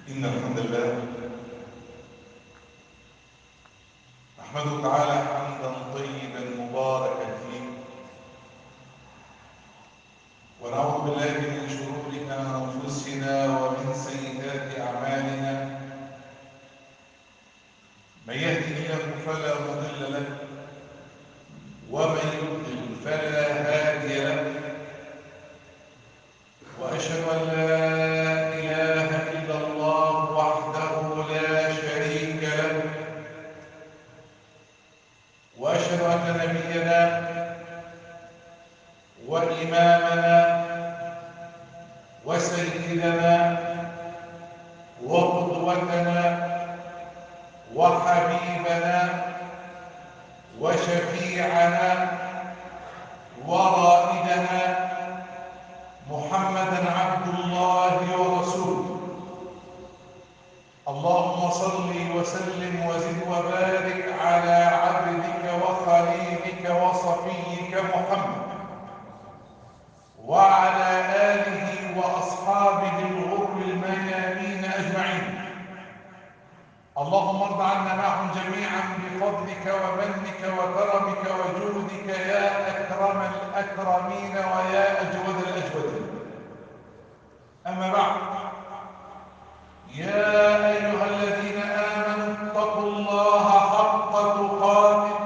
إن الحمد لله نحمده تعالى حمدا طيبا مباركا فيه ونعوذ بالله من شرور أنفسنا ومن سيئات أعمالنا من يهده الله فلا مضل له ومن يضلل فلا هادي له وأشهد أن لا إله إلا الله وحده لا شريك له وأشهد أن نبينا وإمامنا وسيدنا وقدوتنا وحبيبنا وشفيعنا ورائدنا محمدا عبد الله ورسوله اللهم صل وسلم وزد وبارك على عبدك وخليلك وصفيك محمد وعلى آله وأصحابه الغر الميامين أجمعين اللهم ارض عنا معهم جميعا بفضلك ومنك وكرمك وجودك يا أكرم الأكرمين ويا أجود الأجودين أما بعد يا أيها الذين آمنوا اتقوا الله حق تقاته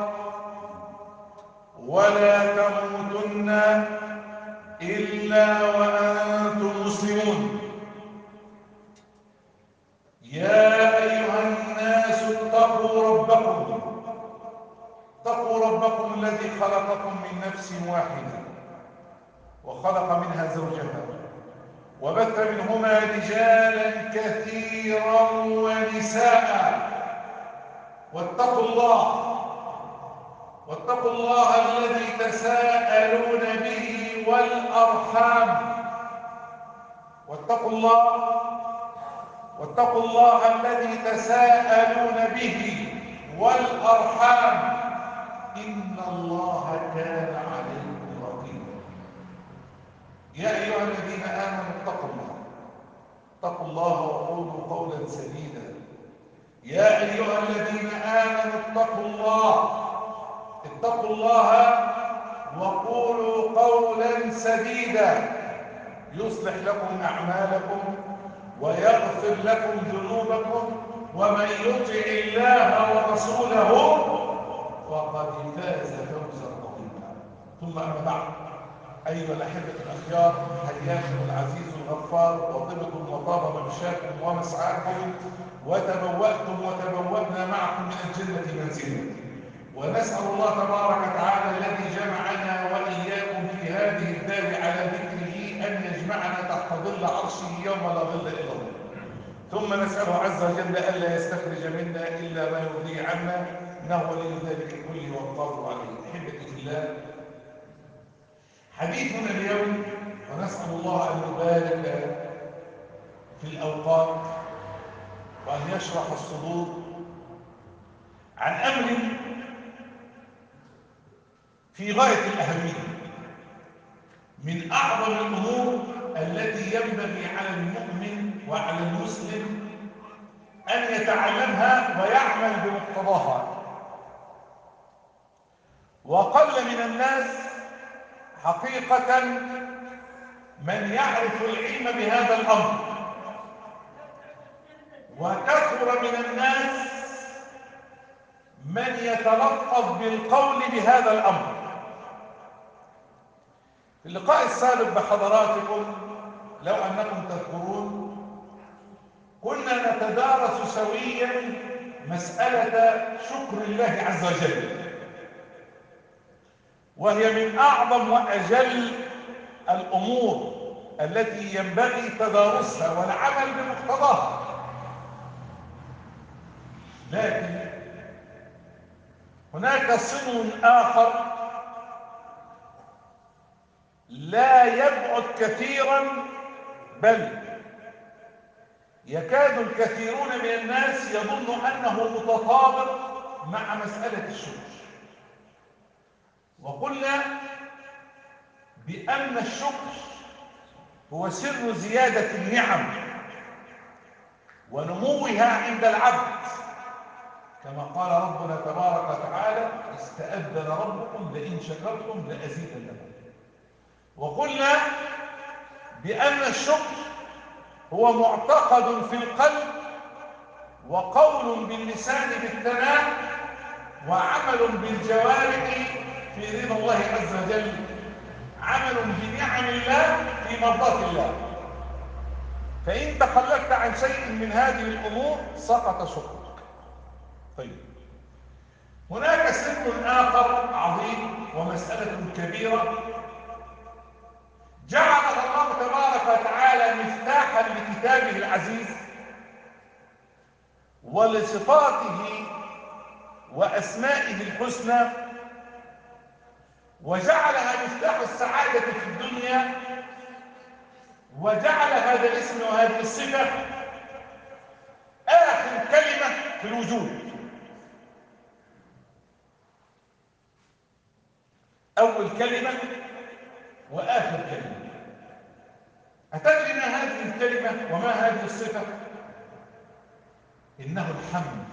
ولا تموتن إلا وأنتم مسلمون يا أيها الناس اتقوا ربكم اتقوا ربكم الذي خلقكم من نفس واحدة وخلق منها زوجها وبث منهما رجالا كثيرا ونساء واتقوا الله واتقوا الله الذي تساءلون به والأرحام واتقوا الله واتقوا الله الذي تساءلون به والأرحام إن الله كان عليكم رقيبا يا أيها الذين آمنوا اتقوا الله اتقوا الله وقولوا قولا سديدا يا أيها الذين آمنوا اتقوا الله اتقوا الله وقولوا قولا سديدا يصلح لكم أعمالكم ويغفر لكم ذنوبكم ومن يطع الله ورسوله فقد فاز فوزا عظيما ثم أما بعد أيها الأحبة الأخيار حياكم العزيز الغفار وطبتم وطاب ممشاكم ومسعاكم وتبوأتم وتبوأنا معكم من الجنة منزلا ونسأل الله تبارك وتعالى الذي جمعنا وإياكم في هذه الدار على ذكره أن يجمعنا تحت ظل عرشه يوم لا ظل إلا ظل ثم نسأله عز وجل ألا يستخرج منا إلا ما يرضي عنا إنه ولي ذلك كله والقادر عليه أحبتي في الله حديثنا اليوم ونسأل الله أن يبارك في الأوقات وأن يشرح الصدور عن أمر في غاية الأهمية من أعظم الأمور التي ينبغي على المؤمن وعلى المسلم أن يتعلمها ويعمل بمقتضاها وقل من الناس حقيقة من يعرف العلم بهذا الأمر وكثر من الناس من يتلطف بالقول بهذا الأمر في اللقاء السابق بحضراتكم لو أنكم تذكرون كنا نتدارس سويا مسألة شكر الله عز وجل وهي من أعظم وأجل الأمور التي ينبغي تدارسها والعمل بمقتضاها لكن هناك صن آخر لا يبعد كثيرا بل يكاد الكثيرون من الناس يظن أنه متطابق مع مسألة الشكر وقلنا بأن الشكر هو سر زيادة النعم ونموها عند العبد كما قال ربنا تبارك وتعالى استأذن ربكم لئن شكرتم لأزيدنكم وقلنا بأن الشكر هو معتقد في القلب وقول باللسان بالثناء وعمل بالجوارح في رضا الله عز وجل عمل بنعم الله في مرضاة الله فإن تخلفت عن شيء من هذه الأمور سقط شكرك طيب هناك سر آخر عظيم ومسألة كبيرة جعلها الله تبارك وتعالى مفتاحا لكتابه العزيز ولصفاته وأسمائه الحسنى وجعلها مفتاح السعادة في الدنيا وجعل هذا الاسم وهذه الصفة آخر كلمة في الوجود أول كلمة وآخر كلمة أتدري ما هذه الكلمة وما هذه الصفة إنه الحمد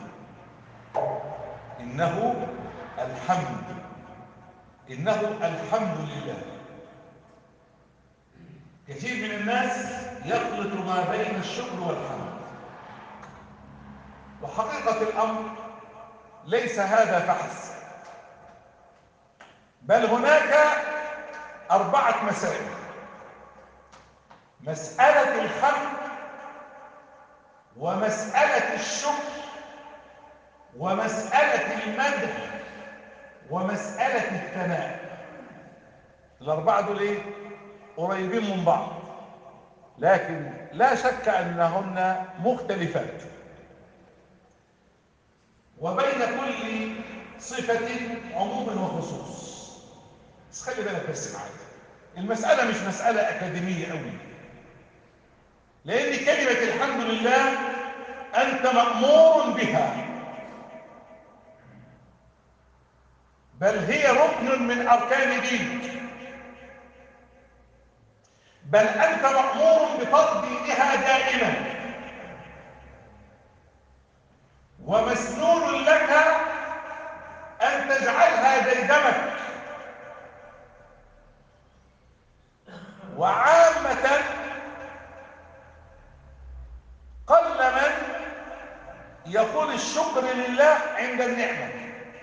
إنه الحمد إنه الحمد لله كثير من الناس يخلط ما بين الشكر والحمد وحقيقة الأمر ليس هذا فحسب بل هناك أربعة مسائل مسألة الحمد ومسألة الشكر ومسألة المدح ومسألة الثناء الأربعة دول إيه؟ قريبين من بعض لكن لا شك أنهن مختلفات وبين كل صفة عموم وخصوص بس خلي بالك بس معايا المسألة مش مسألة أكاديمية قوي لأن كلمة الحمد لله أنت مأمور بها بل هي ركن من أركان دينك بل أنت مأمور بتطبيقها دائما ومسنون لك أن تجعلها ديدمك وعامة قل من يقول الشكر لله عند النعمة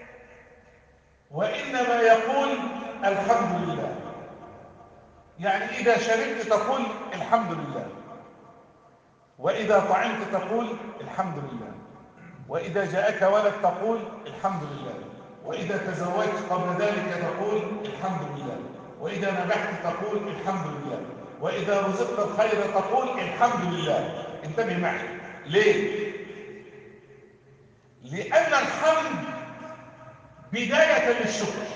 وإنما يقول الحمد لله يعني إذا شربت تقول الحمد لله وإذا طعمت تقول الحمد لله وإذا جاءك ولد تقول الحمد لله وإذا تزوجت قبل ذلك تقول الحمد لله وإذا نجحت تقول الحمد لله وإذا رزقت الخير تقول الحمد لله انتبه معي ليه؟ لأن الحمد بداية للشكر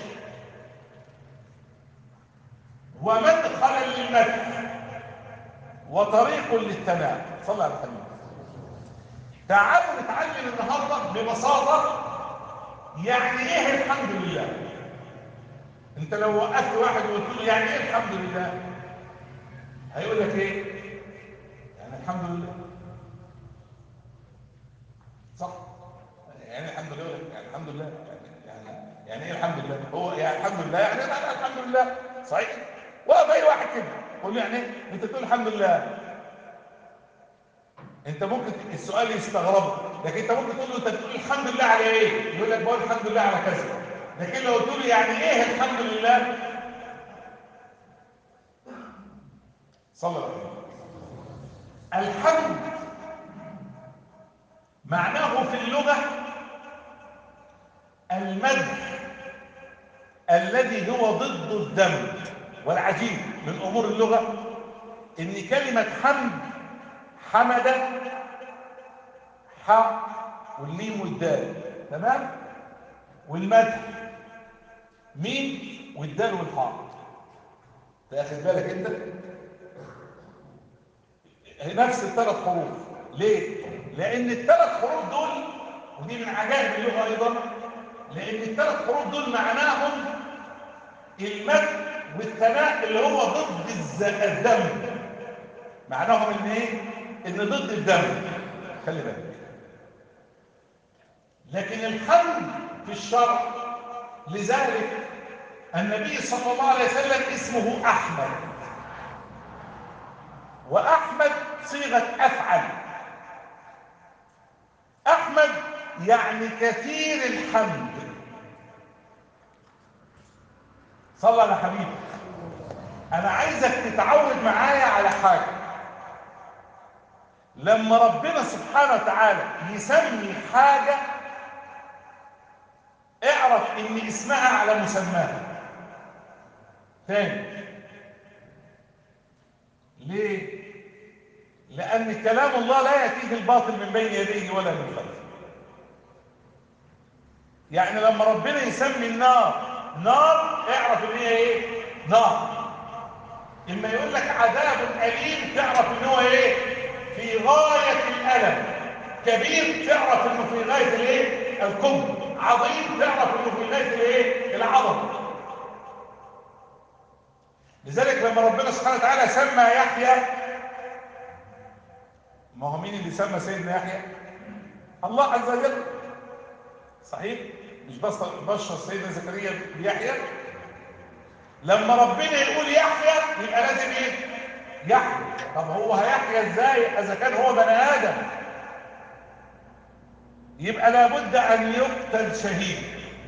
ومدخلا للمدح وطريق للثناء صلى على الحبيب تعالوا نتعلم النهارده ببساطه يعني ايه الحمد لله انت لو وقفت واحد وقلت له يعني ايه الحمد لله هيقول لك ايه يعني الحمد لله صح يعني الحمد لله يعني الحمد لله يعني يعني ايه الحمد لله هو يعني الحمد لله يعني أنا الحمد لله صحيح وقف اي واحد كده قول له يعني ايه انت تقول الحمد لله انت ممكن السؤال يستغربه لكن انت ممكن تقول له انت بتقول الحمد لله على ايه يقول لك بقول الحمد لله على كذا لكن لو قلت له يعني ايه الحمد لله صلى الله عليه وسلم الحمد معناه في اللغة المدح الذي هو ضد الذم والعجيب من أمور اللغة إن كلمة حمد حمد ح والميم والدال تمام والمدح ميم والدال والحاء تاخد بالك انت نفس الثلاث حروف ليه لان الثلاث حروف دول ودي من عجائب اللغه ايضا لان الثلاث حروف دول معناهم المد والثناء اللي هو ضد الذم معناهم ان ايه ان ضد الدم خلي بالك لكن الحمد في الشرع لذلك النبي صلى الله عليه وسلم اسمه أحمد وأحمد صيغة أفعل أحمد يعني كثير الحمد صلى على حبيبي أنا عايزك تتعود معايا على حاجة لما ربنا سبحانه وتعالى يسمي حاجة اعرف ان اسمها على مسماها تاني ليه لان كلام الله لا ياتيه الباطل من بين يديه ولا من خلفه يعني لما ربنا يسمي النار نار اعرف ان هي ايه نار اما يقول لك عذاب اليم تعرف ان هو ايه في غايه الالم كبير تعرف انه في غايه الايه الكبر عظيم تعرف انه في غايه الايه العظمه لذلك لما ربنا سبحانه وتعالى سمى يحيى ما هو مين اللي سمى سيدنا يحيى الله عز وجل صحيح مش بس بشر سيدنا زكريا بيحيى لما ربنا يقول يحيى يبقى لازم ايه يحيى طب هو هيحيى ازاي اذا كان هو بني ادم يبقى لابد ان يقتل شهيد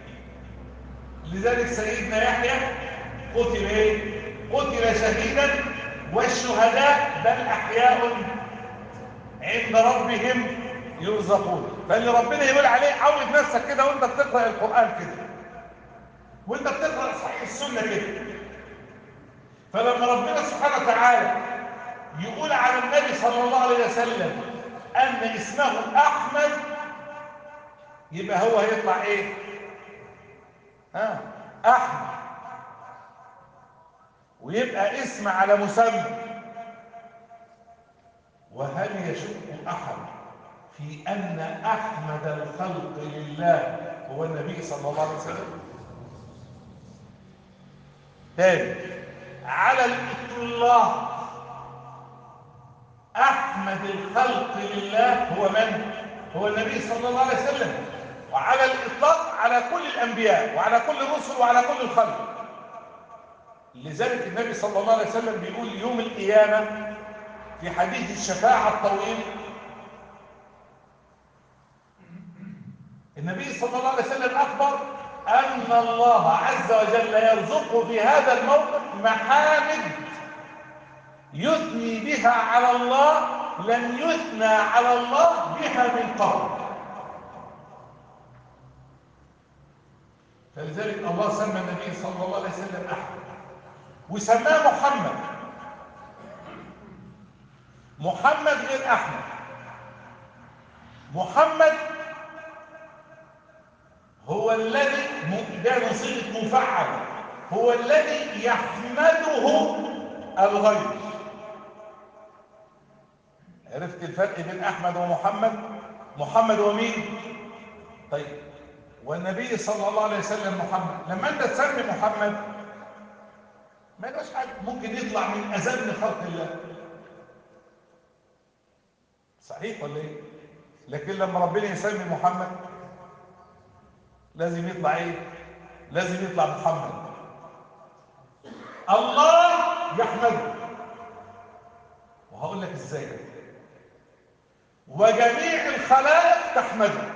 لذلك سيدنا يحيى قتل ايه قتل شهيدا والشهداء بل احياء عند ربهم يرزقون فاللي ربنا يقول عليه عود نفسك كده وانت بتقرا القران كده وانت بتقرا صحيح السنه كده فلما ربنا سبحانه وتعالى يقول على النبي صلى الله عليه وسلم ان اسمه احمد يبقى هو هيطلع ايه ها احمد ويبقى اسم على مسمى وهل يشك احد في ان احمد الخلق لله هو النبي صلى الله عليه وسلم تاني على الاطلاق احمد الخلق لله هو من هو النبي صلى الله عليه وسلم وعلى الاطلاق على كل الانبياء وعلى كل الرسل وعلى كل الخلق لذلك النبي صلى الله عليه وسلم بيقول يوم القيامه في حديث الشفاعه الطويل النبي صلى الله عليه وسلم اخبر ان الله عز وجل يرزقه في هذا الموقف محامد يثني بها على الله لم يثنى على الله بها من قبل فلذلك الله سمى النبي صلى الله عليه وسلم احمد وسماه محمد محمد غير احمد محمد هو الذي ده صيغه مفعل هو الذي يحمده الغير عرفت الفرق بين احمد ومحمد محمد ومين طيب والنبي صلى الله عليه وسلم محمد لما انت تسمي محمد ما يبقاش حاجه ممكن يطلع من اذن خلق الله صحيح ولا ايه لكن لما ربنا يسمي محمد لازم يطلع ايه لازم يطلع محمد الله يحمده وهقول لك ازاي وجميع الخلائق تحمده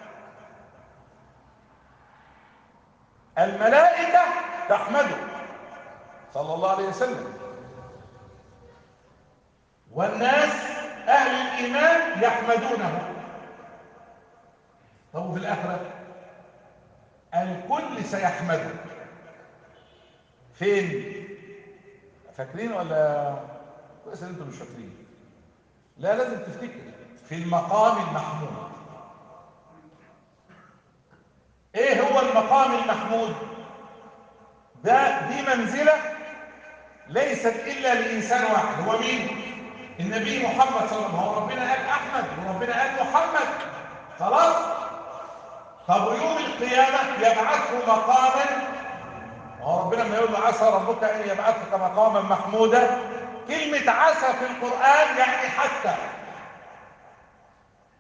الملائكة تحمده صلى الله عليه وسلم والناس أهل الإيمان يحمدونه طب في الآخرة الكل سيحمده فين فاكرين ولا كويس ان انتم مش فاكرين لا لازم تفتكر في المقام المحمود ايه هو المقام المحمود ده دي منزله ليست الا لانسان واحد هو مين النبي محمد صلى الله عليه وسلم هو ربنا قال احمد وربنا قال محمد خلاص طب ويوم القيامه يبعثه مقاما هو ربنا ما يقول له عسى ربك ان يبعثك مقاما محمودا كلمه عسى في القران يعني حتى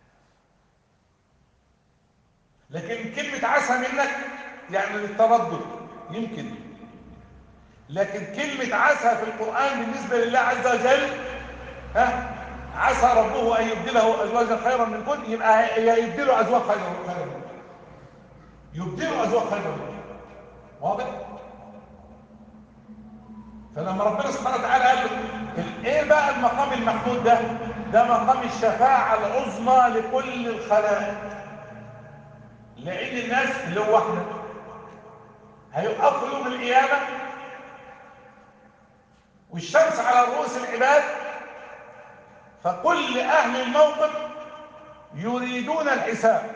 لكن كلمة عسى منك يعني للتردد يمكن لكن كلمة عسى في القرآن بالنسبة لله عز وجل ها عسى ربه أن يبدله أزواجا خيرا من كن يبقى يبدله أزواج خيرا من يبدله أزواج خيرا من واضح؟ فلما ربنا سبحانه وتعالى قال ايه بقى المقام المحمود ده ده مقام الشفاعة العظمى لكل الخلائق لأن الناس اللي هو احنا هيقفوا يوم القيامة والشمس على رؤوس العباد فكل أهل الموقف يريدون الحساب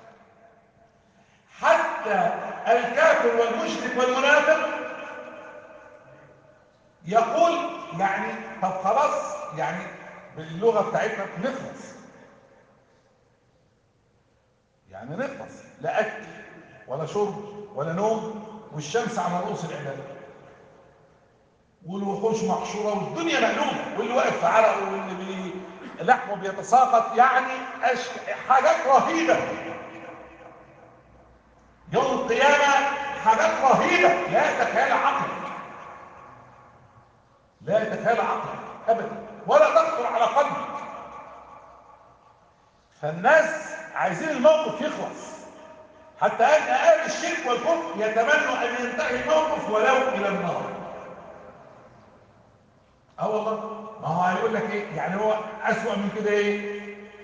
حتى الكافر والمشرك والمنافق يقول يعني طب خلاص يعني باللغة بتاعتنا نخلص يعني نخلص لا أكل ولا شرب ولا نوم والشمس على رؤوس العباد والوحوش محشورة والدنيا مقلوبة واللي واقف في عرقه واللي بي... لحمه بيتساقط يعني أش... حاجات رهيبة يوم القيامة حاجات رهيبة لا تخيل عقلك لا يتخيل عقلك ابدا ولا تخطر على قلبك فالناس عايزين الموقف يخلص حتى ان اهل الشرك والكفر يتمنوا ان ينتهي الموقف ولو الى النار اه والله ما هو هيقول لك ايه يعني هو اسوأ من كده ايه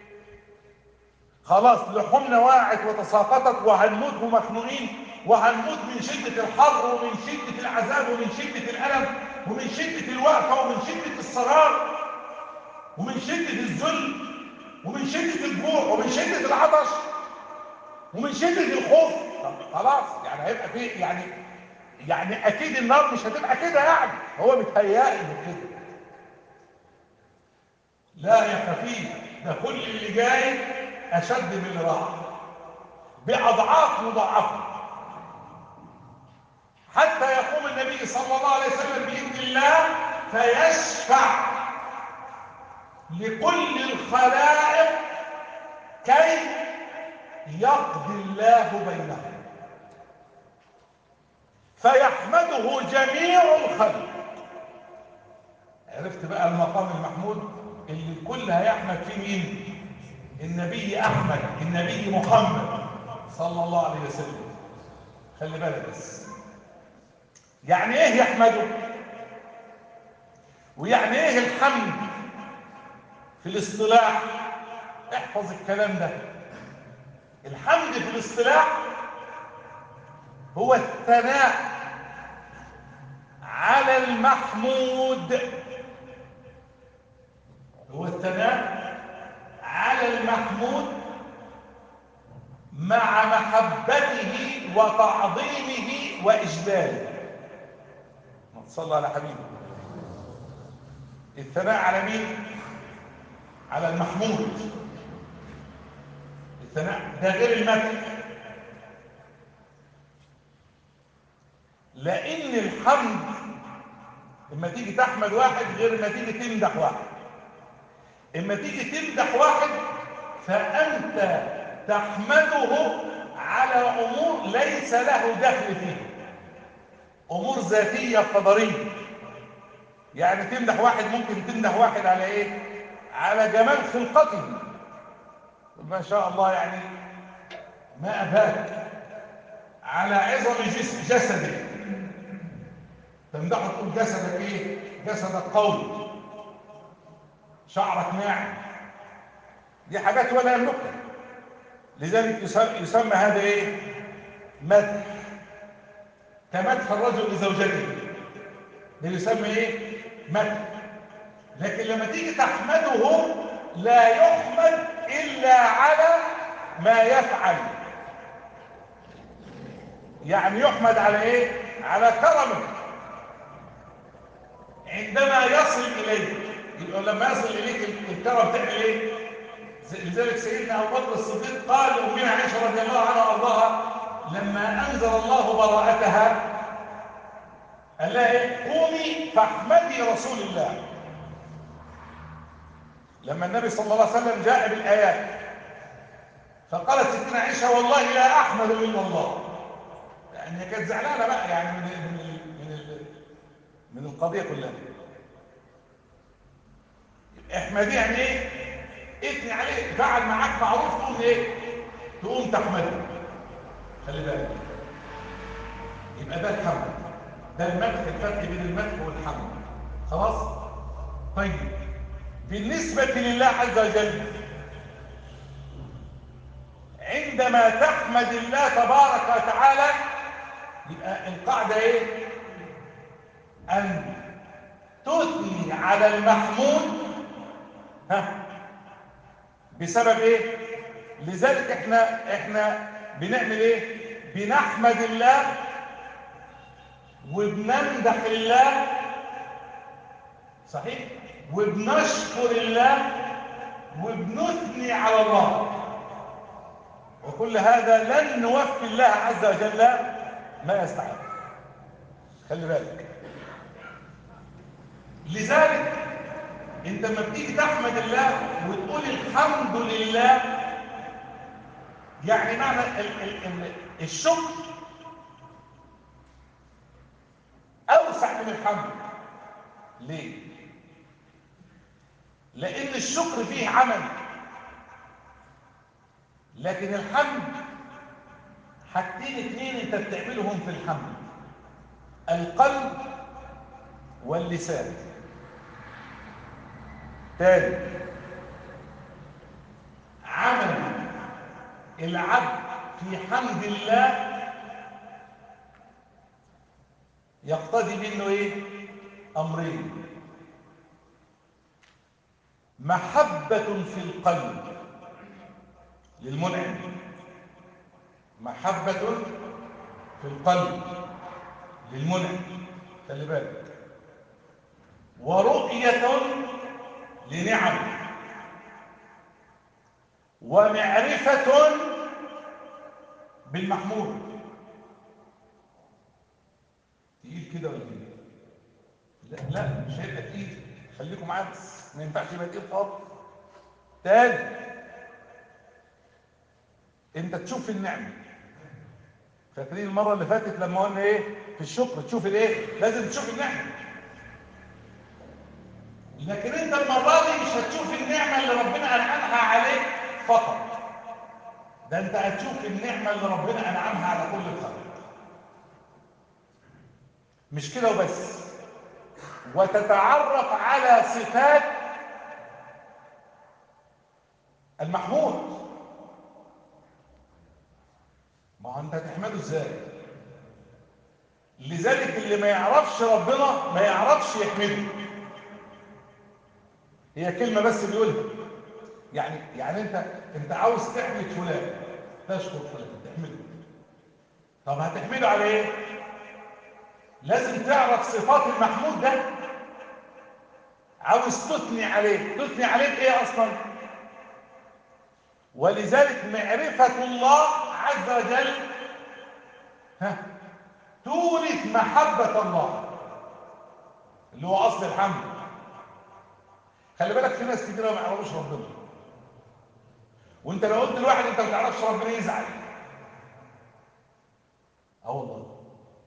خلاص لحومنا وقعت وتساقطت وهنموت مخنوقين وهنموت من شدة الحر ومن شدة العذاب ومن شدة الألم ومن شدة الوقفة ومن شدة الصرار ومن شدة الذل ومن شدة الجوع ومن شدة العطش ومن شدة الخوف خلاص يعني هيبقى فيه يعني يعني أكيد النار مش هتبقى كده يعني هو متهيأ إنه كده لا يا خفيف ده كل اللي جاي أشد من اللي راح بأضعاف مضاعفة حتى يقوم النبي صلى الله عليه وسلم بإذن الله فيشفع لكل الخلائق كي يقضي الله بينهم فيحمده جميع الخلق عرفت بقى المقام المحمود اللي الكل هيحمد فيه مين النبي احمد النبي محمد صلى الله عليه وسلم خلي بالك بس يعني ايه يحمده ويعني ايه الحمد في الاصطلاح احفظ الكلام ده الحمد في الاصطلاح هو الثناء على المحمود هو الثناء على المحمود مع محبته وتعظيمه وإجلاله صلى على حبيبه الثناء على مين على المحمود الثناء ده غير المدح لان الحمد لما تيجي تحمد واحد غير ما تيجي تمدح واحد اما تيجي تمدح واحد فانت تحمده على امور ليس له دخل فيها امور ذاتيه قدريه يعني تمدح واحد ممكن تمدح واحد على ايه على جمال خلقته ما شاء الله يعني ما اباك على عظم جسدك تمدحه تقول جسدك ايه جسدك قوي شعرك ناعم دي حاجات ولا يملكها لذلك يسمى هذا ايه مدح كمدح الرجل لزوجته ده يسمى ايه مدح لكن لما تيجي تحمده لا يحمد الا على ما يفعل يعني يحمد على ايه على كرمه عندما يصل اليك يبقى لما يصل اليك الكرم تعمل ايه لذلك سيدنا ابو بكر الصديق قال لامنا عائشه رضي الله عنها وارضاها لما انزل الله براءتها قال لها ايه قومي فاحمدي رسول الله لما النبي صلى الله عليه وسلم جاء بالايات فقالت ستنا عائشة والله لا أحمد إلا الله يعني هي كانت زعلانة بقى يعني من من ال- من ال- من القضية كلها احمدي يعني ايه؟ اثني عليه فعل معاك معروف تقوم ايه؟ تقوم تحمده خلي بالك يبقى ده الحمد ده المدح الفرق بين المدح والحمد خلاص؟ طيب بالنسبة لله عز وجل عندما تحمد الله تبارك وتعالى يبقى القاعدة ايه ان تثني على المحمود ها بسبب ايه لذلك احنا احنا بنعمل ايه بنحمد الله وبنمدح الله صحيح وبنشكر الله وبنثني على الله وكل هذا لن نوفي الله عز وجل ما يستحق خلي بالك لذلك انت لما بتيجي تحمد الله وتقول الحمد لله يعني معنى ال ال ال الشكر اوسع من الحمد ليه لان الشكر فيه عمل لكن الحمد حاجتين اتنين انت بتعملهم في الحمد القلب واللسان تاني عمل العبد في حمد الله يقتضي منه ايه امرين محبة في القلب للمنعم محبة في القلب للمنعم خلي بالك ورؤية لنعم ومعرفة بالمحمود تقيل كده ولا كده لا لا مش هيبقى تقيل خليكم معايا بس ما ينفعش يبقى تقيل خالص تاني انت تشوف النعمه فاكرين المره اللي فاتت لما قلنا ايه في الشكر تشوف الايه لازم تشوف النعمه لكن انت المره دي مش هتشوف النعمه اللي ربنا انعمها عليك فقط ده انت هتشوف النعمه اللي ربنا انعمها على كل الخلق مش كده وبس وتتعرف على صفات المحمود ما هو انت هتحمده ازاي لذلك اللي ما يعرفش ربنا ما يعرفش يحمده هي كلمه بس بيقولها يعني يعني انت انت عاوز تحمد فلان تشكر فلان تحمده طب هتحمده على ايه لازم تعرف صفات المحمود ده عاوز تثني عليه تثني عليه بايه اصلا ولذلك معرفة الله عز وجل ها تورث محبة الله اللي هو أصل الحمد خلي بالك في ناس كتير ما يعرفوش ربنا وانت لو قلت لواحد انت ما تعرفش ربنا يزعل اه والله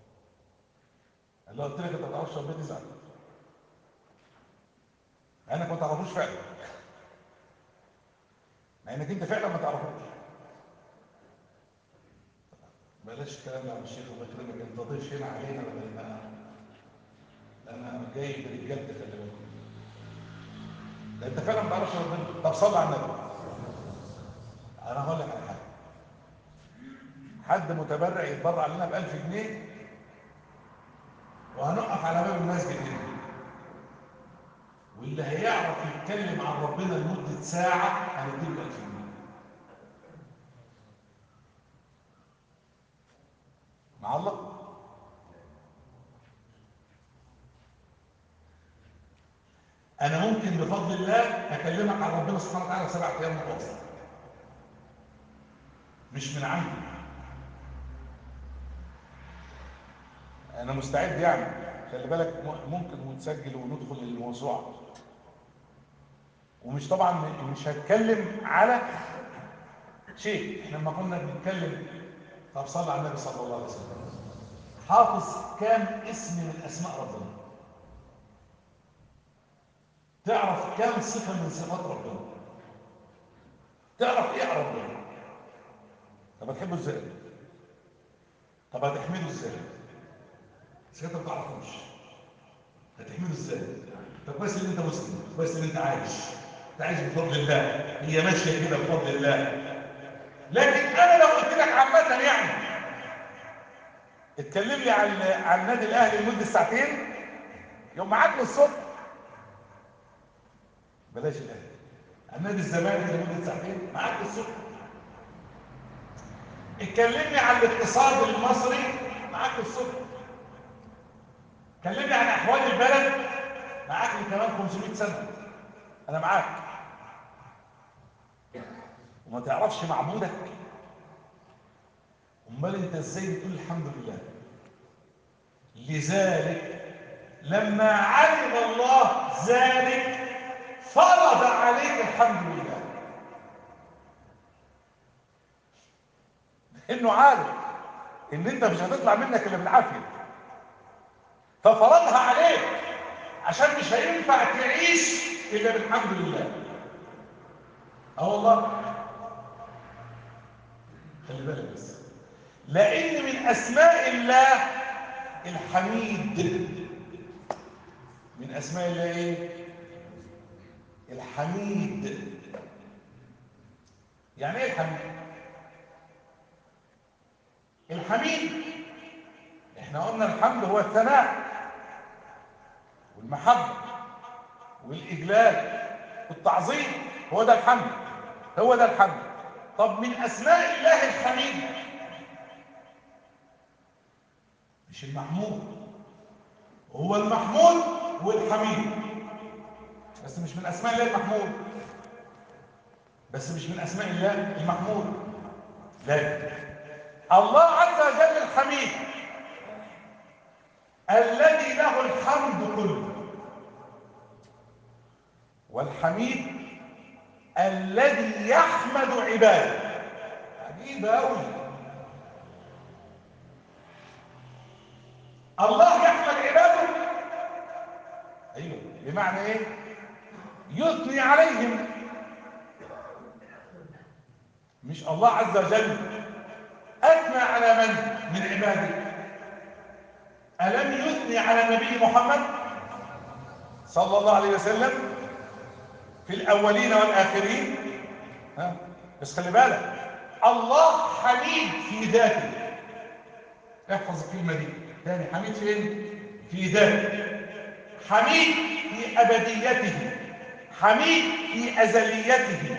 لو قلت لك انت ما تعرفش ربنا يزعل لانك ما تعرفوش فعلا مع انك انت فعلا ما تعرفوش بلاش الكلام ده يا الشيخ الله يكرمك انت ضيف هنا علينا بدل ما انا جاي برجالتي خلي بالك ده انت فعلا ما تعرفش ربنا طب صلي على النبي انا هقول لك على حاجه حد متبرع يتبرع لنا ب 1000 جنيه وهنقف على باب المسجد هنا واللي هيعرف يتكلم عن ربنا لمدة ساعة هنديله 1000 جنيه مع الله أنا ممكن بفضل الله أكلمك عن ربنا سبحانه وتعالى سبع أيام متواصلة مش من عندي أنا مستعد يعني خلي بالك ممكن ونسجل وندخل الموسوعة ومش طبعا مش هتكلم على شيء احنا لما كنا بنتكلم طب صلى على النبي صلى الله عليه وسلم حافظ كام اسم من اسماء ربنا تعرف كام صفه من صفات ربنا تعرف ايه عن ربنا طب هتحبه ازاي طب هتحمده ازاي بس انت ما تعرفوش هتحمده ازاي طب كويس ان انت مسلم كويس ان انت عايش انت عايش بفضل الله هي ماشيه كده بفضل الله لكن انا لو قلت لك عامه يعني اتكلم لي عن عن النادي الاهلي لمده ساعتين يوم معاك من الصبح بلاش الاهلي عن نادي الزمالك لمده ساعتين معاك من الصبح اتكلمني عن الاقتصاد المصري معاك من الصبح كلمني عن احوال البلد معاك من كمان 500 سنه انا معاك وما تعرفش معبودك امال انت ازاي بتقول الحمد لله لذلك لما علم الله ذلك فرض عليك الحمد لله انه عارف ان انت مش هتطلع منك الا بالعافيه ففرضها عليك عشان مش هينفع تعيش الا بالحمد لله اه والله خلي بالك بس لان من اسماء الله الحميد من اسماء الله ايه الحميد يعني ايه الحميد الحميد احنا قلنا الحمد هو الثناء والمحبه والاجلال والتعظيم هو ده الحمد هو ده الحمد طب من اسماء الله الحميد مش المحمود هو المحمود والحميد بس مش من اسماء الله المحمود بس مش من اسماء الله المحمود لا الله عز وجل الحميد الذي له الحمد كله والحميد الذي يحمد عباده عجيب قوي الله يحمد عباده ايوه بمعنى ايه يثني عليهم مش الله عز وجل اثنى على من من عباده الم يثني على النبي محمد صلى الله عليه وسلم في الاولين والاخرين ها بس خلي بالك الله حميد في ذاته احفظ الكلمه دي تاني حميد فين في ذاته حميد في ابديته حميد في ازليته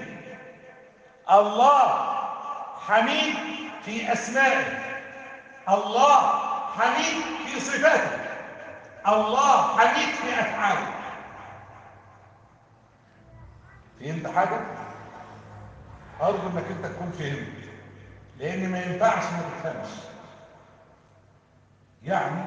الله حميد في اسمائه الله حميد في صفاته الله حميد في افعاله فهمت حاجه ارجو انك انت تكون فهمت لان ما ينفعش ما تفهمش يعني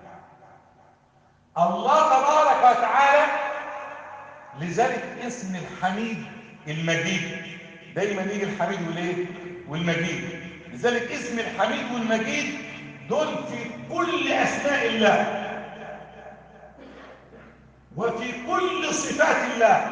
الله تبارك وتعالى لذلك اسم الحميد المجيد دايما يجي الحميد والايه والمجيد لذلك اسم الحميد والمجيد دول في كل اسماء الله وفي كل صفات الله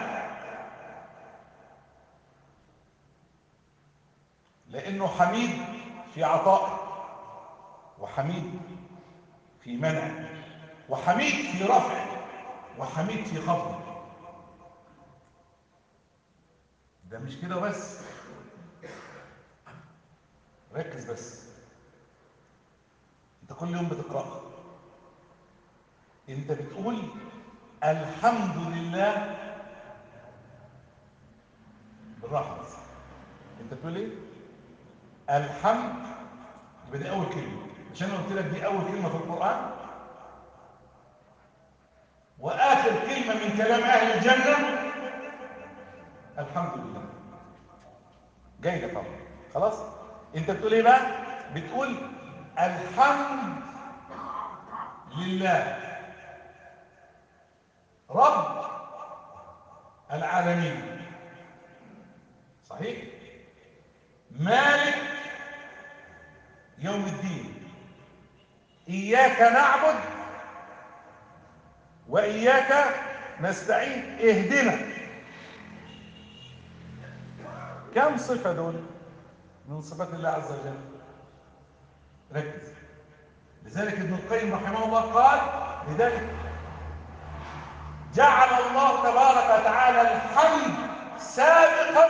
لانه حميد في عطاء وحميد في منع وحميد في رفع وحميد في خفض ده مش كده بس ركز بس انت كل يوم بتقرأ انت بتقول الحمد لله بالراحة بس انت بتقول ايه الحمد يبقى دي اول كلمة مش انا قلت لك دي اول كلمة في القرآن واخر كلمة من كلام اهل الجنة الحمد لله جاي ده طبعا خلاص انت بتقول ايه بقى بتقول الحمد لله رب العالمين صحيح مالك يوم الدين إياك نعبد وإياك نستعين اهدنا كم صفة دول من صفات الله عز وجل ركز لذلك ابن القيم رحمه الله قال لذلك جعل الله تبارك وتعالى الحمد سابقا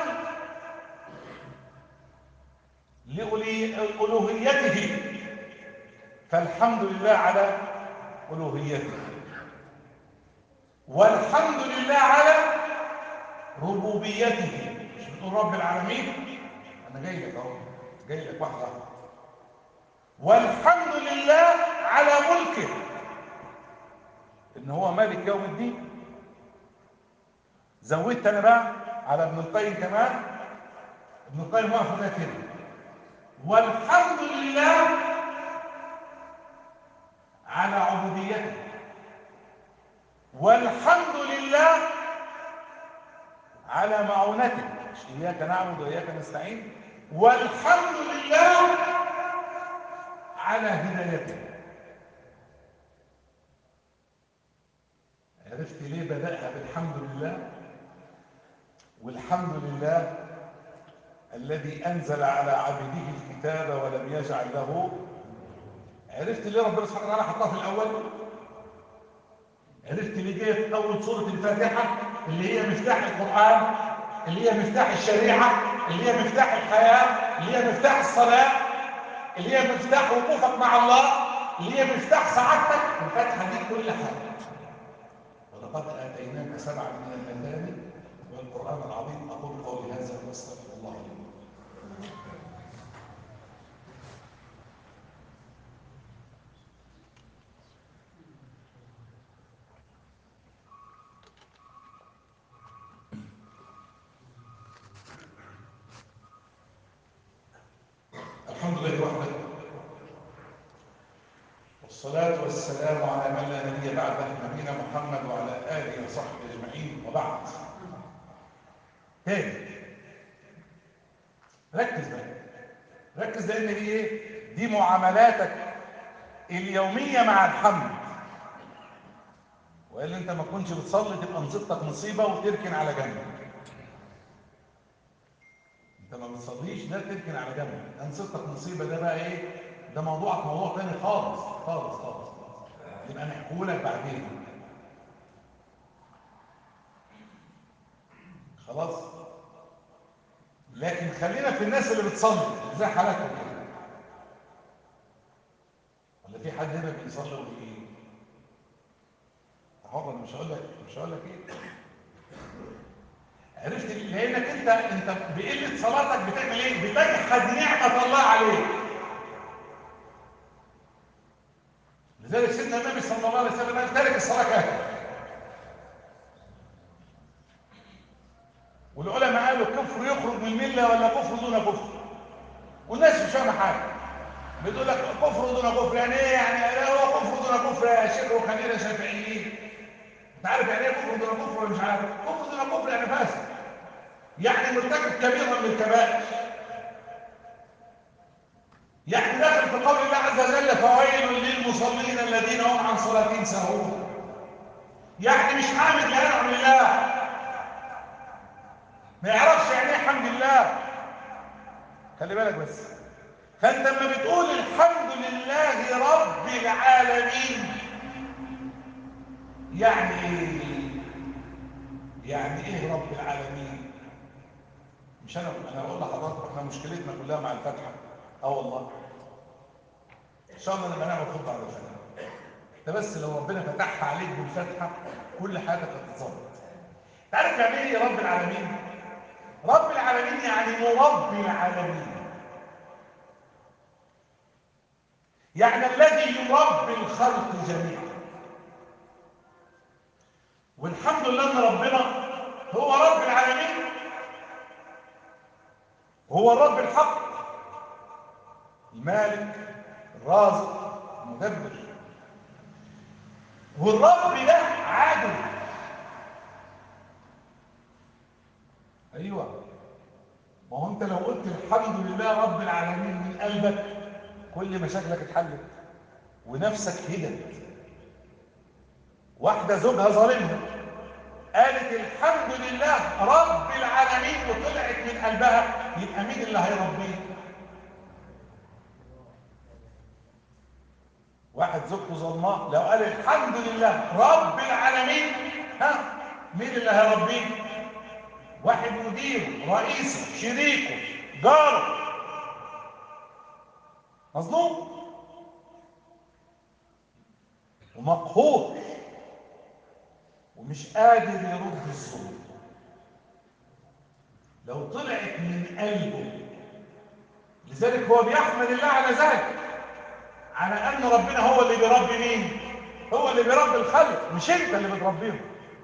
لألوهيته فالحمد لله على ألوهيته والحمد لله على ربوبيته مش بتقول رب العالمين انا جاي لك اهو جاي لك واحده والحمد لله على ملكه ان هو مالك يوم الدين زودت انا بقى على ابن القيم كمان ابن القيم واقف هنا كده والحمد لله على عبوديته والحمد لله على معونتك مش إياك نعبد وإياك نستعين والحمد لله على هدايتك عرفت ليه بدأها بالحمد لله والحمد لله الذي أنزل على عبده الكتاب ولم يجعل له عرفت ليه ربنا سبحانه وتعالى حطها في الأول عرفت ليه جايه في اول سوره الفاتحه اللي هي مفتاح القران اللي هي مفتاح الشريعه اللي هي مفتاح الحياه اللي هي مفتاح الصلاه اللي هي مفتاح وقوفك مع الله اللي هي مفتاح سعادتك الفاتحه دي كل حاجه ولقد اتيناك سبعا من المثاني والقران العظيم اقول قولي هذا واستغفر الله لي الحمد لله وحده والصلاة والسلام على من لا نبي بعده نبينا محمد وعلى آله وصحبه أجمعين وبعد تاني ركز بقى ركز لأن دي إيه؟ دي معاملاتك اليومية مع الحمد وإلا أنت ما تكونش بتصلي تبقى نصيبتك مصيبة وتركن على جنب انت ما بتصليش ده تركن على جنب ده نصيبتك مصيبه ده بقى ايه ده موضوعك موضوع تاني خالص خالص خالص يبقى نحكوا لك بعدين خلاص لكن خلينا في الناس اللي بتصلي زي حالاتهم كده ولا في حد هنا بيصلي وفي حر مش هقول لك مش هقول لك ايه عرفت لانك انت انت بقله صلاتك بتعمل ايه بتجحد نعمه الله عليك لذلك سيدنا النبي صلى الله عليه وسلم قال تارك الصلاه كافر والعلماء قالوا الكفر يخرج من المله ولا كفر دون كفر والناس مش فاهمه حاجه بتقول لك كفر دون كفر يعني ايه يعني لا هو كفر دون كفر يا شيخ وخلينا شافعيين انت عارف يعني ايه كفر دون كفر ولا مش عارف كفر دون كفر يعني فاسد يعني مرتكب كبيرا من الكبائر يعني داخل في قول الله عز وجل فويل للمصلين الذين هم عن صلاتهم ساهون يعني مش حامد لانعم الله ما يعرفش يعني ايه حمد الله خلي بالك بس فانت لما بتقول الحمد لله رب العالمين يعني ايه يعني ايه رب العالمين مش انا انا بقول لحضرتك احنا مشكلتنا كلها مع الفاتحه اه والله ان شاء الله نبقى نعمل خطه على الفاتحه ده بس لو ربنا فتحها عليك بالفاتحه كل حياتك هتتظبط تعرف يعني ايه رب العالمين رب العالمين يعني مربي العالمين يعني الذي يربي الخلق جميعا والحمد لله ان ربنا هو رب العالمين هو الرب الحق المالك الرازق المدبر والرب ده عادل ما هو انت لو قلت الحمد لله رب العالمين من قلبك كل مشاكلك اتحلت ونفسك هدت واحدة زوجها ظالمها قالت الحمد لله رب العالمين وطلعت من قلبها يبقى مين اللي هيربيه واحد زوجته ظلماه لو قال الحمد لله رب العالمين ها مين اللي هيربيه واحد مديره رئيسه شريكه جاره مظلوم ومقهور ومش قادر يرد الظلم لو طلعت من قلبه لذلك هو بيحمد الله على ذلك على ان ربنا هو اللي بيربي مين هو اللي بيربي الخلق مش انت اللي بتربيهم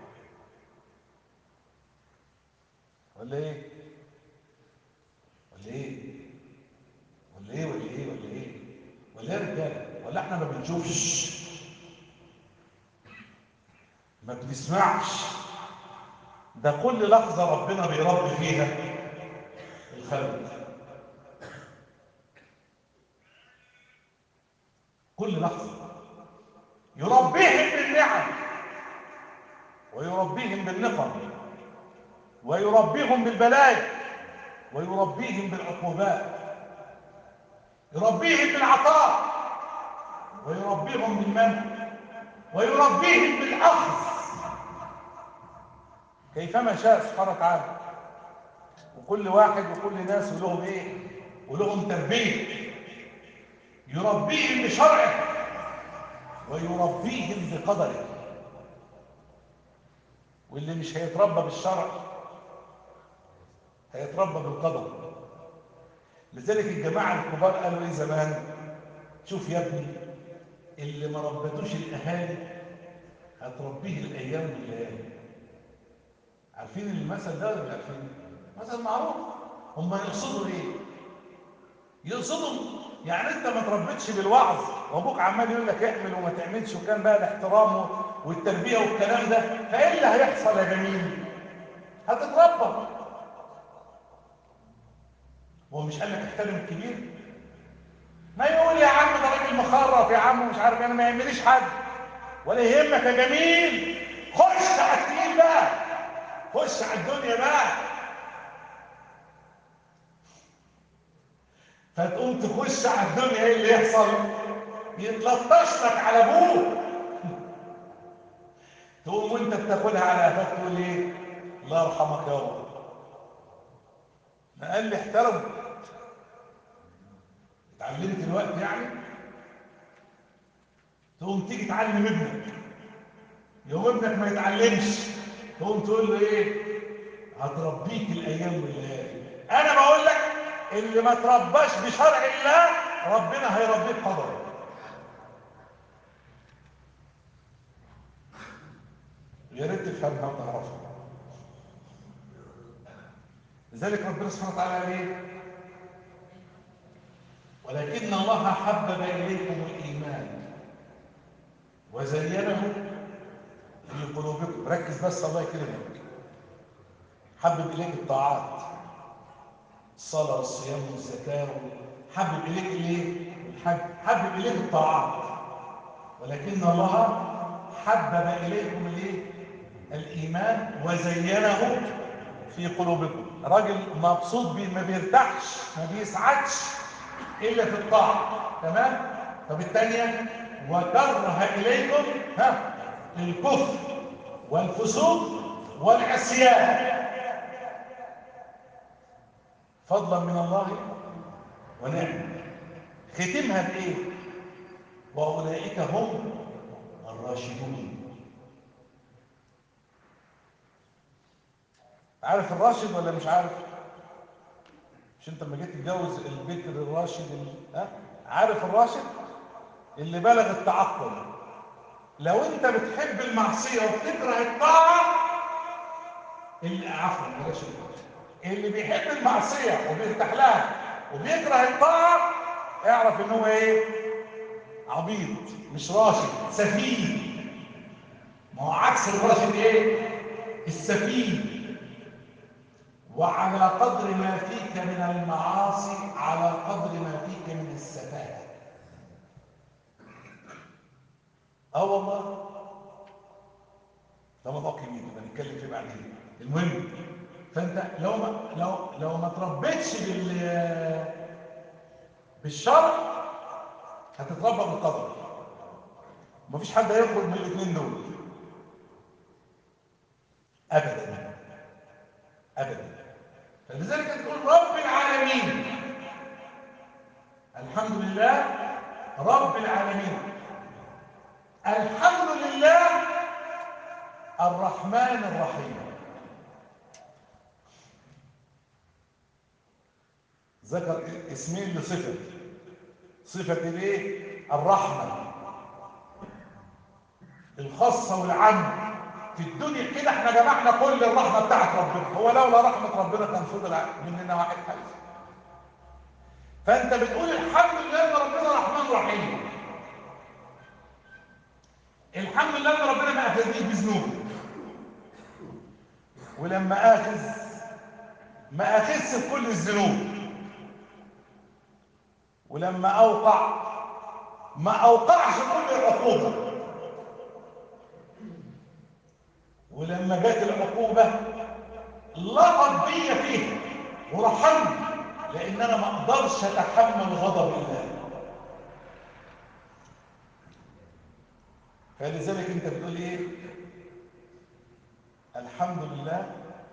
ولا ايه ولا ايه ولا ايه ولا ايه ولا ايه ولا ايه يا رجاله ولا احنا ما بنشوفش ما بنسمعش ده كل لحظة ربنا بيربي فيها الخلق كل لحظة يربيهم بالنعم ويربيهم بالنقم ويربيهم بالبلايا ويربيهم بالعقوبات يربيهم بالعطاء ويربيهم بالمنع ويربيهم بالأخذ كيفما شاء سبحانه وتعالى وكل واحد وكل ناس ولهم ايه ولهم تربيه يربيهم بشرعه ويربيهم بقدره واللي مش هيتربى بالشرع هيتربى بالقدر لذلك الجماعه الكبار قالوا ايه زمان شوف يا ابني اللي ما ربتوش الاهالي هتربيه الايام والليالي عارفين المثل ده ولا مش عارفين مثل معروف هم يقصدوا ايه يقصدوا يعني انت ما تربيتش بالوعظ وابوك عمال يقول لك اعمل وما تعملش وكان بقى الاحترام والتربيه والكلام ده فايه اللي هيحصل يا جميل هتتربى هو مش قال لك احترم الكبير ما يقول يا عم ده راجل مخرف يا عم مش عارف انا ما يهمنيش حد ولا يهمك يا جميل خش على التقيل بقى خش على الدنيا بقى فتقوم تخش على الدنيا ايه اللي يحصل يتلطش لك على ابوك تقوم وانت بتاكلها على قفاك تقول ايه الله يرحمك يا رب ما قال لي احترم اتعلمت الوقت يعني تقوم تيجي تعلم ابنك يوم ابنك ما يتعلمش تقوم تقول له ايه هتربيك الايام والليالي انا بقول لك اللي ما ترباش بشرع الله ربنا هيربيه بقدره يا ريت تفهمها وتعرفها لذلك ربنا سبحانه وتعالى قال ايه ولكن الله حبب اليكم الايمان وزينه في قلوبكم ركز بس الله يكرمك حبب اليك الطاعات الصلاه والصيام والزكاه حبب اليك الايه الحج حبب اليك الطاعات ولكن الله حبب اليكم الايه الايمان وزينه في قلوبكم راجل مبسوط بيه ما بيرتاحش ما بيسعدش الا في الطاعه تمام طب الثانيه وكره اليكم ها الكفر والفسوق والعصيان فضلا من الله ونعمه ختمها بايه واولئك هم الراشدون عارف الراشد ولا مش عارف مش انت لما جيت تتجوز البكر الراشد ال... ها عارف الراشد اللي بلغ التعقل لو انت بتحب المعصيه وبتكره الطاعه اللي عفوا بلاش اللي بيحب المعصيه وبيرتاح لها وبيكره الطاعه اعرف ان هو ايه عبيط مش راشد سفيه ما هو عكس الراشد ايه السفيه وعلى قدر ما فيك من المعاصي على قدر ما فيك من السفاهة اه والله ده موضوع كبير نبقى نتكلم فيه بعدين المهم فانت لو ما لو لو ما تربيتش بال بالشرع هتتربى بالقدر مفيش حد هيخرج من الاثنين دول ابدا ابدا فلذلك تقول رب العالمين الحمد لله رب العالمين الحمد لله الرحمن الرحيم ذكر اسمين لصفة صفة الايه الرحمة الخاصة والعامة في الدنيا كده احنا جمعنا كل الرحمة بتاعت ربنا هو لولا رحمة ربنا كان فضل مننا واحد حاجة فانت بتقول الحمد لله ان ربنا رحمن رحيم الحمد لله ان ربنا ما اخذنيش بذنوبي ولما اخذ ما اخذش بكل الذنوب ولما اوقع ما اوقعش كل العقوبه ولما جت العقوبه لطف بي فيها ورحمني لان انا ما اقدرش اتحمل غضب الله فلذلك انت بتقول ايه الحمد لله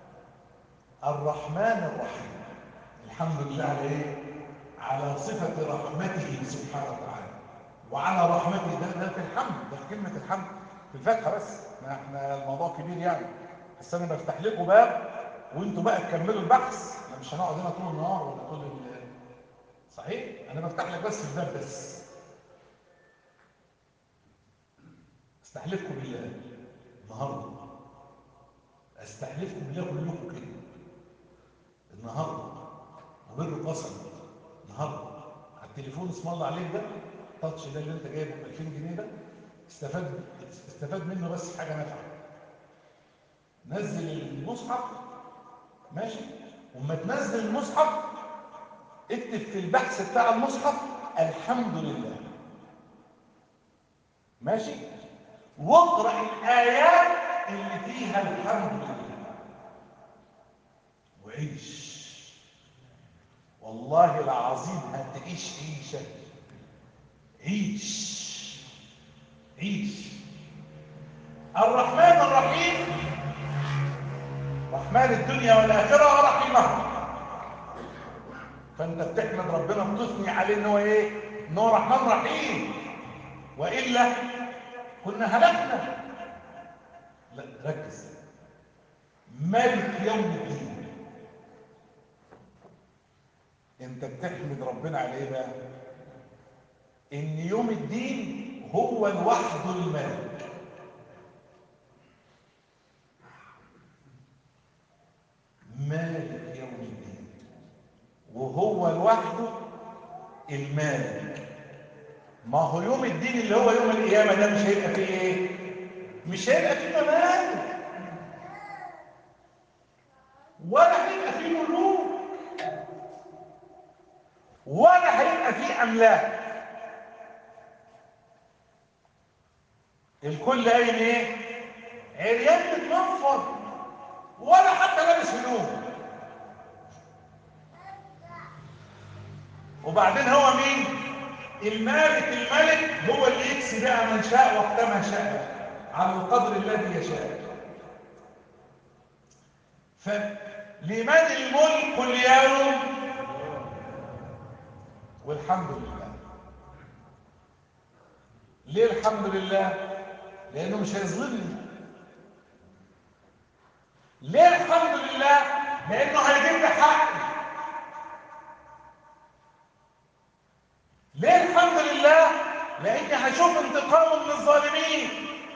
الرحمن الرحيم الحمد لله على ايه على صفة رحمته سبحانه وتعالى وعلى رحمته ده, ده في الحمد ده في كلمة الحمد في الفتحة بس ما احنا الموضوع كبير يعني بس انا بفتح لكم باب وانتوا بقى تكملوا البحث احنا مش هنقعد هنا طول النهار ولا طول ال صحيح انا بفتح لك بس الباب بس استحلفكم بالله النهارده استحلفكم بالله كلكم كده النهارده وبر قسم النهارده على التليفون اسم الله عليك ده التاتش ده اللي انت جايبه ب 2000 جنيه ده استفاد استفاد منه بس في حاجه نافعه نزل المصحف ماشي وما تنزل المصحف اكتب في البحث بتاع المصحف الحمد لله ماشي واقرا الايات اللي فيها الحمد لله وعيش والله العظيم هتعيش عيشه عيش عيش الرحمن الرحيم رحمن الدنيا والاخره ورحمه فانت بتحمد ربنا بتثني عليه ان هو ايه ان هو رحمن رحيم والا كنا هلكنا لا ركز مالك يوم الدين انت بتحمد ربنا على ايه بقى ان يوم الدين هو لوحده المالك مالك يوم الدين وهو لوحده المالك ما هو يوم الدين اللي هو يوم القيامه ده مش هيبقى فيه ايه مش هيبقى فيه ممالك ولا هيبقى فيه ملوك ولا هيبقى فيه املاك الكل قايم ايه عريان متنفر ولا حتى لابس هدوم وبعدين هو مين المالك الملك هو اللي يكسي بقى من شاء وقتما شاء على القدر الذي يشاء فلمن الملك اليوم والحمد لله ليه الحمد لله لانه مش هيظلمني ليه الحمد لله لانه هيجيب لي حقي ليه الحمد لله لاني هشوف انتقامه من الظالمين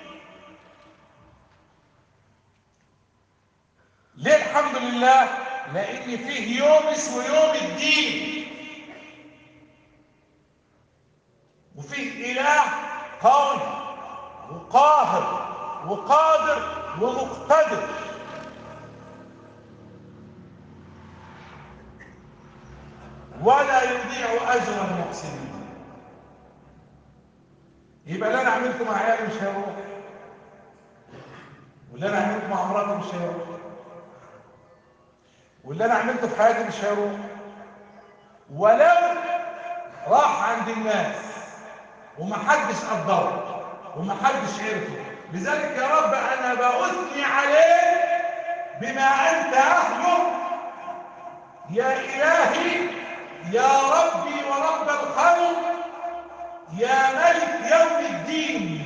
ليه الحمد لله لان فيه يوم اسمه يوم الدين وفيه اله قوي وقاهر وقادر ومقتدر ولا يضيع اجر المحسنين يبقى اللي انا عملته مع عيالي مش هيروح واللي انا عملته مع مراتي مش هيروح واللي انا عملته في حياتي مش هيروح ولو راح عند الناس ومحدش قدره ومحدش عرفه لذلك يا رب انا باثني عليك بما انت اهله يا الهي يا ربي ورب الخلق يا ملك يوم الدين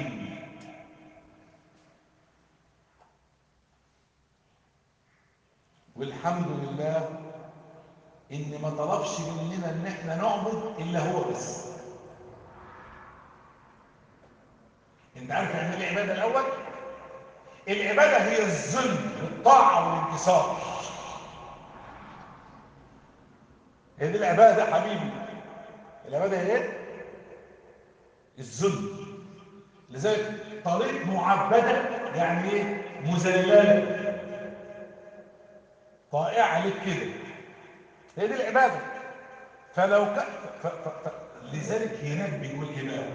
والحمد لله ان ما طلبش مننا ان احنا نعبد الا هو بس انت عارف يعني ايه العباده الاول العباده هي الذل والطاعه والانكسار هي دي العباده حبيبي العباده هي ايه الذل لذلك طريق معبده يعني ايه مذلله طائعه لك كده هي دي العباده فلو ك... ف... ف... ف... لذلك هناك بيقول ايه بقى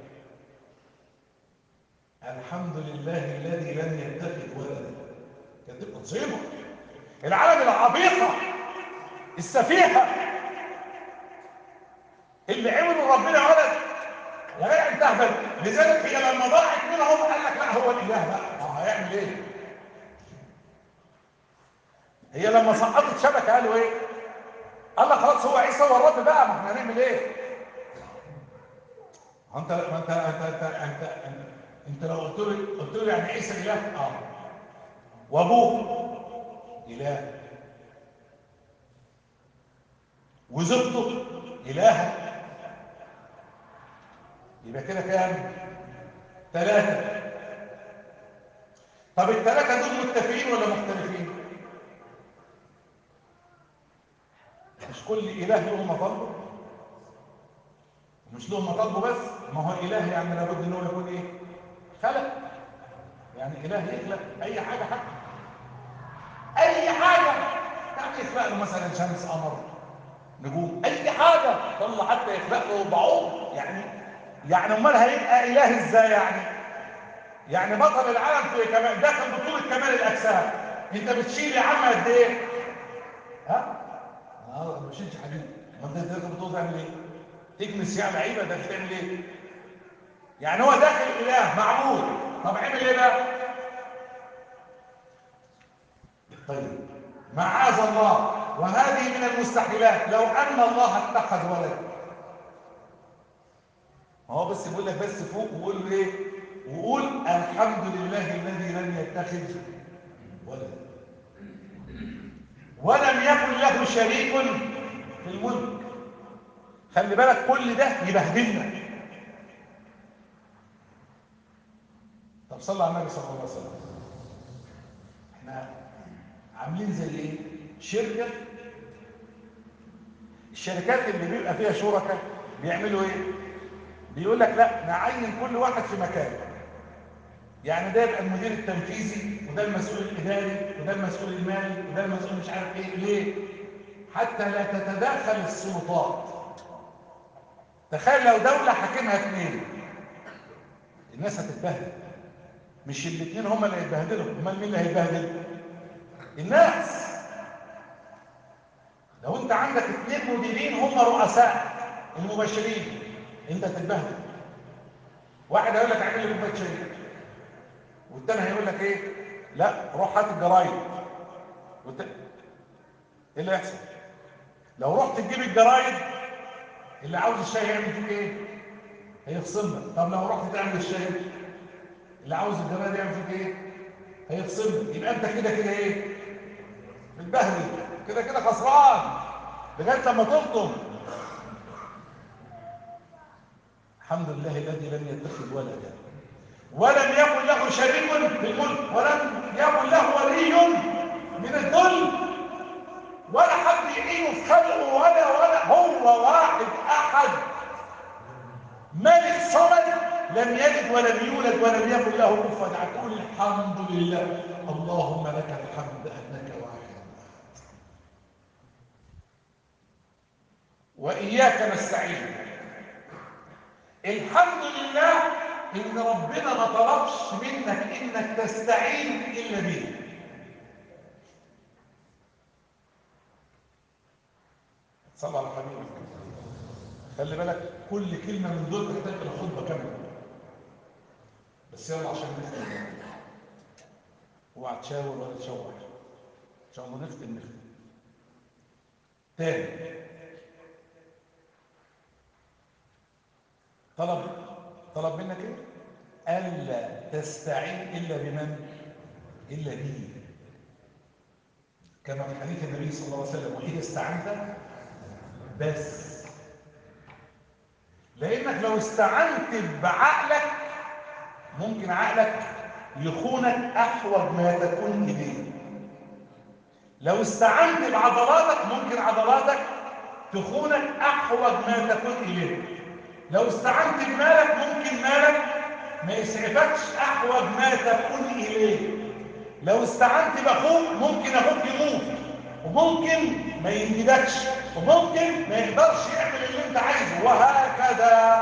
الحمد لله الذي لم يتخذ ولدا كانت تبقى مصيبه العالم العبيطه السفيهه اللي عملوا ربنا ولد يا جدع انت اهبل لذلك هي لما ضاعت منهم قال لك لا هو الاله بقى ما هيعمل ايه هي لما سقطت شبكه قالوا ايه قال لك خلاص هو عيسى هو الرب بقى ما احنا هنعمل ايه انت ما انت انت انت انت, انت, انت لو قلت لي قلت له يعني عيسى اله اه وابوه اله وزوجته الهه يبقى كده كام ثلاثه طب الثلاثه دول متفقين ولا مختلفين مش كل اله له مطالبه مش له مطالبه بس ما هو اله يعني لابد ان هو يكون ايه خلق يعني اله يخلق اي حاجه حتى اي حاجه يعني يخلق له مثلا شمس قمر نجوم اي حاجه طلع حتى يخلق له بعوض يعني يعني امال هيبقى اله ازاي يعني يعني بطل العالم في كمال داخل بطوله كمال الاجسام انت بتشيل يا عم قد ايه ها اه ما بشيلش حديد ما انت داخل بطوله تعمل ايه تكنس يعني لعيبه ده بتعمل ايه يعني هو داخل اله معمول طب عمل ايه بقى طيب معاذ الله وهذه من المستحيلات لو ان الله اتخذ ولدا هو بس بيقول لك بس فوق وقول له ايه وقول الحمد لله الذي لم يتخذ ولدا ولم يكن له شريك في الملك خلي بالك كل ده يبهدلنا طب صلى على النبي صلى الله عليه وسلم احنا عاملين زي ايه شركه الشركات اللي بيبقى فيها شركاء بيعملوا ايه بيقول لك لا نعين كل واحد في مكانه يعني ده يبقى المدير التنفيذي وده المسؤول الاداري وده المسؤول المالي وده المسؤول مش عارف ايه ليه حتى لا تتداخل السلطات تخيل لو دولة حاكمها اثنين الناس هتتبهدل مش الاثنين هم اللي هيتبهدلوا امال مين اللي هيتبهدل الناس لو انت عندك اثنين مديرين هم رؤساء المباشرين انت هتتبهدل واحد هيقول لك اعمل لي كوبايه شاي والتاني هيقول لك ايه لا روح هات الجرايد والت... ايه اللي يحصل لو رحت تجيب الجرايد اللي عاوز الشاي يعمل فيك ايه هيفصلنا طب لو رحت تعمل الشاي اللي عاوز الجرايد يعمل فيك ايه هيفصلنا يبقى انت كده كده ايه متبهدل كده كده خسران لغايه لما تلطم الحمد لله الذي لم يتخذ ولدا ولم يكن له شريك في الملك ولم يكن له ولي من الذل ولا حد يعينه في خلقه ولا ولا هو واحد احد ملك صمد لم يلد ولم يولد ولم يكن له كفوا احد تقول الحمد لله اللهم لك الحمد انك واحد وإياك نستعين الحمد لله إن ربنا ما طلبش منك إنك تستعين إلا به صلى على حبيبك خلي بالك كل كلمة من دول تحتاج إلى خطبة كاملة بس يلا عشان نختم اوعى تشاور ولا تشوح ان شاء الله نختم نختم تاني طلب طلب منك ايه الا تستعين الا بمن الا به كما في حديث النبي صلى الله عليه وسلم واذا استعنت بس لانك لو استعنت بعقلك ممكن عقلك يخونك احوج ما تكون اليه لو استعنت بعضلاتك ممكن عضلاتك تخونك احوج ما تكون اليه لو استعنت بمالك ممكن مالك ما يسعفكش احوج ما تكون اليه لو استعنت باخوك ممكن اخوك يموت وممكن ما ينجدكش وممكن ما يقدرش يعمل اللي انت عايزه وهكذا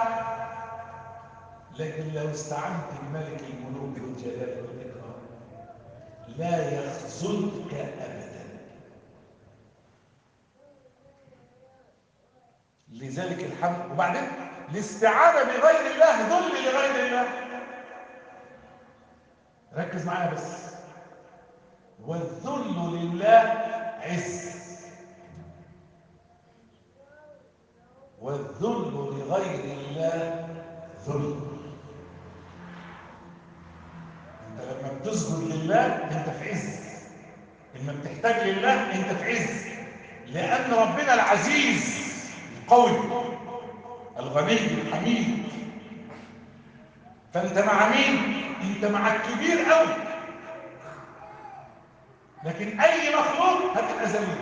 لكن لو استعنت بملك الملوك والجلال والاكرام لا يخذلك ابدا لذلك الحمد وبعدين الاستعانه بغير الله ذل لغير الله ركز معايا بس والذل لله عز والذل لغير الله ذل انت لما بتسجد لله انت في عز لما بتحتاج لله انت في عز لان ربنا العزيز القوي الغني الحميد فانت مع مين انت مع الكبير قوي لكن اي مخلوق هتبقى ذليل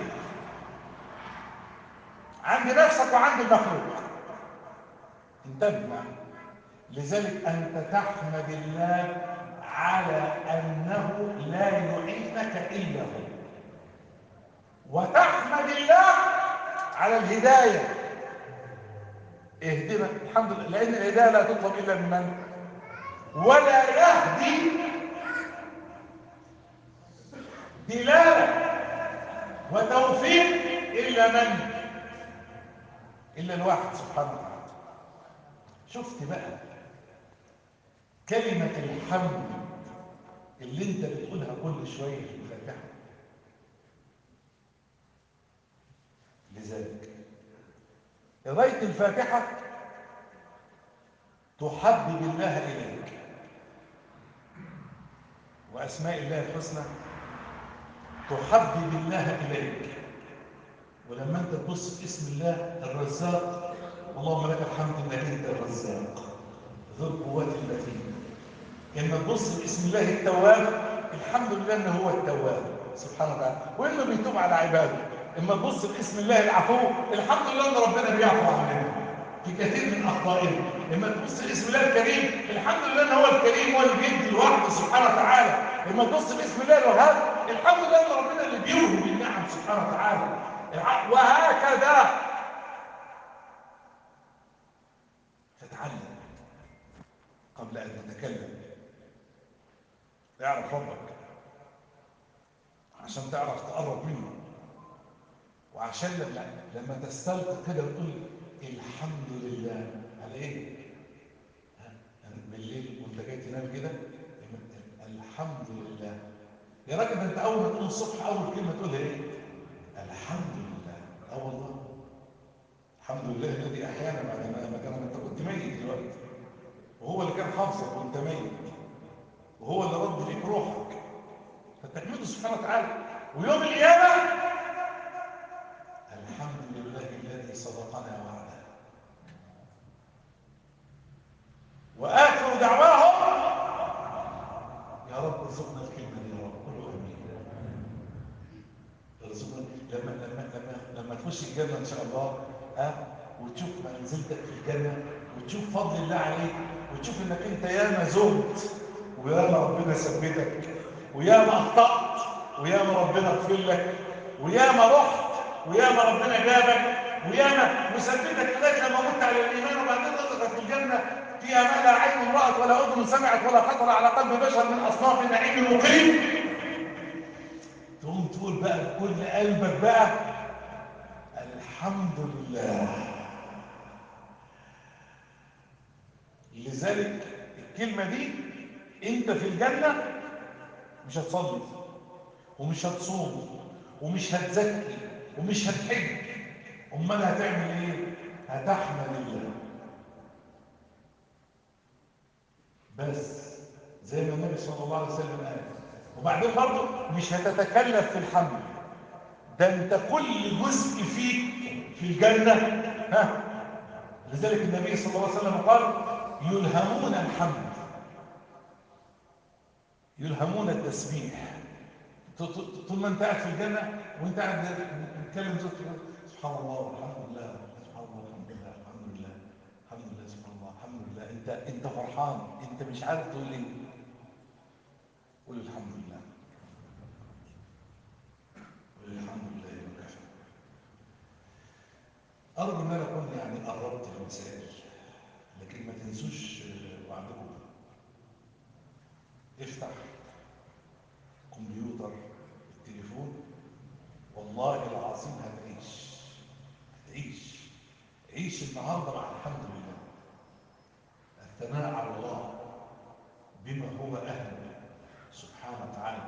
عند نفسك وعند المخلوق انتبه معي لذلك انت تحمد الله على انه لا يعينك الا هو وتحمد الله على الهدايه اهدنا الحمد لله لان الهدايه لا تطلب الا من من ولا يهدي دلاله وتوفيق الا من الا الواحد سبحانه وتعالى شفت بقى كلمه الحمد اللي انت بتقولها كل شويه في الفاتحه لذلك قرايه الفاتحه تحبب الله اليك واسماء الله الحسنى تحبب الله اليك ولما انت تبص في اسم الله الرزاق اللهم لك الحمد انك انت الرزاق ذو القوات المتين لما تبص في اسم الله التواب الحمد لله انه هو التواب سبحانه وتعالى وانه بيتوب على عباده اما تبص في اسم الله العفو الحمد لله ان ربنا بيعفو عننا في كثير من اخطائنا لما تبص في اسم الله الكريم الحمد لله ان هو الكريم هو اللي بيدي لوحده سبحانه وتعالى لما تبص في اسم الله الوهاب الحمد لله ان ربنا اللي بيوهب النعم سبحانه وتعالى وهكذا فتعلم قبل ان تتكلم اعرف ربك عشان تعرف تقرب منه وعشان لما لما تستلقى كده وتقول الحمد لله على ايه؟ بالليل وانت جاي تنام كده الحمد لله يا راجل ده انت اول ما تقوم الصبح اول كلمه تقولها ايه؟ الحمد لله اه والله الحمد لله الذي احيانا بعد ما كان انت كنت ميت دلوقتي وهو اللي كان حافظك وانت ميت وهو اللي رد ليك روحك فتحمده سبحانه وتعالى ويوم القيامه الحمد لله الذي صدقنا وعده واخر دعواهم يا رب ارزقنا الكلمه دي يا رب قولوا امين ارزقنا لما لما لما لما تخش الجنه ان شاء الله ها وتشوف منزلتك في الجنه وتشوف فضل الله عليك وتشوف انك انت ياما زهد وياما ربنا ثبتك وياما اخطات وياما ربنا اغفر لك وياما رحت وياما ربنا جابك وياما وثبتك لغايه لما مت على الايمان وبعدين رزقك في الجنه فيها ما لا عين رأت ولا اذن سمعت ولا خطر على قلب بشر من اصناف النعيم المقيم تقوم تقول بقى بكل قلبك بقى الحمد لله لذلك الكلمة دي انت في الجنة مش هتصلي ومش هتصوم ومش هتزكي ومش هتحج امال هتعمل ايه هتحمد الله بس زي ما النبي صلى الله عليه وسلم قال وبعدين برضه مش هتتكلف في الحمد ده انت كل جزء فيك في الجنة ها لذلك النبي صلى الله عليه وسلم قال يلهمون الحمد يلهمون التسبيح طول ما انت قاعد في الجنة وانت قاعد نتكلم سبحان الله والحمد لله سبحان الله والحمد لله الحمد لله الحمد لله سبحان الله الحمد لله انت انت فرحان انت مش عارف تقول ايه قول الحمد لله قول الحمد لله وكفى ارجو ان انا اكون يعني قربت المسائل لكن ما تنسوش وعدكم افتح كمبيوتر التليفون والله العظيم هتعيش هتعيش عيش النهارده مع الحمد لله الثناء على الله بما هو اهله سبحانه وتعالى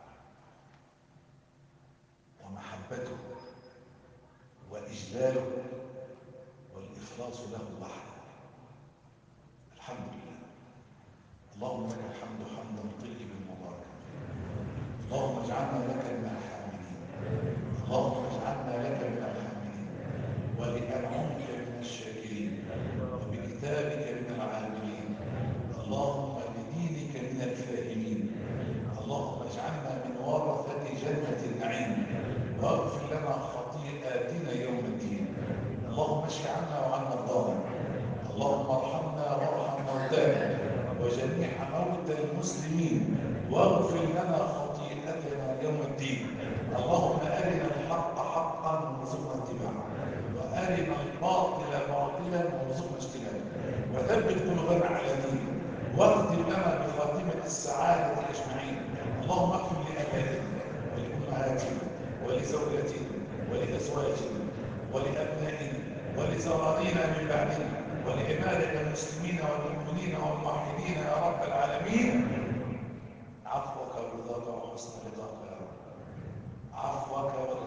ومحبته واجلاله والاخلاص له وحده الحمد لله اللهم لك الحمد حمدا طيبا مباركا اللهم اجعلنا لك من الحامدين اللهم اجعلنا لك من الحامدين ولأنعمك من الشاكرين وبكتابك من العاملين اللهم بدينك من الفاهمين اللهم اجعلنا من ورثة جنة النعيم واغفر لنا خطيئاتنا يوم الدين اللهم اشف عنا وعن مرضانا اللهم ارحمنا وارحم موتانا وجميع موتى المسلمين واغفر لنا خطيئتنا يوم الدين اللهم ارنا الحق حقا وارزقنا اتباعه وارنا الباطل باطلا وارزقنا اجتنابه وثبت قلوبنا على دينك واختم لنا بخاتمه السعاده اجمعين اللهم اغفر لابائنا ولامهاتنا ولزوجاتنا ولازواجنا ولابنائنا ولزرارينا من بعدنا ولعبادك المسلمين والمؤمنين والموحدين يا رب العالمين عفوك ورضاك وحسن رضاك يا رب عفوك ورضاك